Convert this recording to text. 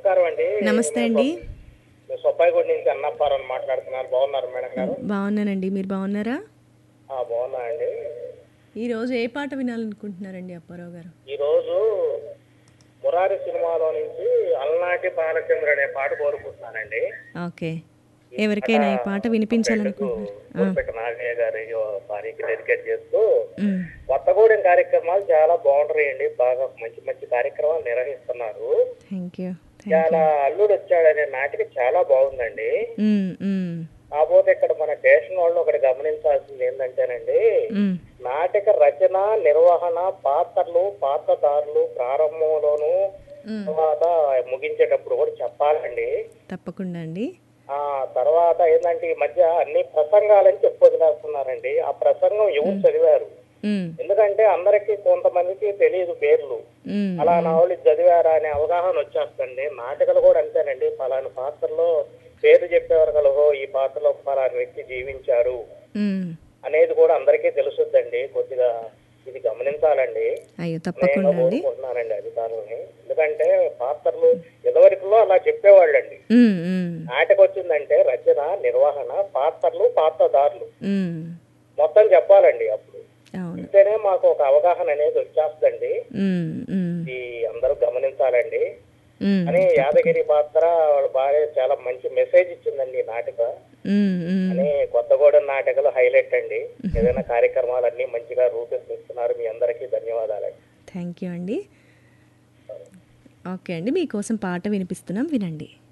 నమస్కారం అండి నమస్తే అండి నేను సుబ్బాయిగూడ నుంచి అన్నప్పారని మాట్లాడుతున్నాను బాగున్నారు మేడం గారు బాగున్నానండి మీరు బాగున్నారా ఆ, బాగున్నా అండి ఈరోజు ఏ పాట వినాలనుకుంటున్నారండి అప్పారావు గారు ఈరోజు మురారి సినిమాలో నుంచి అలనాటి బాలచంద్ర అనే పాట కోరుకుంటున్నానండి ఓకే ఎవరికైనా ఈ పాట వినిపించాలనుకుంటున్నారు కోరుపెట్ట నాగయ్య గారి భార్యకి డెడికేట్ చేస్తూ మ్, కొత్తగూడెం కార్యక్రమాలు చాలా బాగుంటాయండి బాగా మంచి మంచి కార్యక్రమాలు నిర్వహిస్తున్నారు థ్యాంక్ యూ థ్యాంక్ చాలా అల్లుడు వచ్చాడనే నాటిక చాలా బాగుందండి మ్, మ్, కాకపోతే ఇక్కడ మన స్టేషన్ వాళ్ళు ఒకటి గమనించాల్సింది ఏంటంటేనండి మ్, నాటక రచన నిర్వహణ పాత్రలు పాత్రదారులు ప్రారంభంలోను మ్. తర్వాత ముగించేటప్పుడు కూడా చెప్పాలండి తప్పకుండా అండి ఆ తర్వాత ఏంటంటే ఈ మధ్య అన్ని ప్రసంగాలని చెప్పొదిలేస్తున్నారండి ఆ ప్రసంగం ఎవరు చదివారు మ్, ఎందుకంటే అందరికి కొంతమందికి తెలియదు పేర్లు మ్, అలా నా వాళ్ళు చదివారా అనే అవగాహన వచ్చేస్తుంది నాటకాలు కూడా అంతేనండి పలానా పాత్రలో పేరు చెప్పేవారు కలహో ఈ పాత్రలో పలానా వ్యక్తి జీవించారు మ్. అనేది కూడా అందరికీ తెలుసుద్దండి కొద్దిగా ఇది గమనించాలండి అయ్యో నేను తప్పకుండా అండి కోరుకుంటున్నానండి అధికారులని ఎందుకంటే పాత్రలు ఇదివరకులో అలా చెప్పేవాళ్ళండి మ్, మ్, నాటకం వచ్చిందంటే రచన నిర్వహణ పాత్రలు పాత్రదారులు మ్. మొత్తం చెప్పాలండి అప్పుడు అవును అంటేనే మాకు ఒక అవగాహన అనేది వచ్చేస్తుందండి మ్, మ్, ఇది అందరూ గమనించాలండి మ్, అని యాదగిరి పాత్ర వాళ్ళ భార్య చాలా మంచి మెసేజ్ ఇచ్చిందండి ఈ నాటిక మ్, మ్. అని కొత్తగూడెం నాటకాలు హైలైట్ అండి ఏదైనా కార్యక్రమాలన్నీ మంచిగా రూపొందిస్తున్నారు మీ అందరికీ ధన్యవాదాలండి థ్యాంక్ యూ అండి ఓకే అండి మీకోసం పాట వినిపిస్తున్నాం వినండి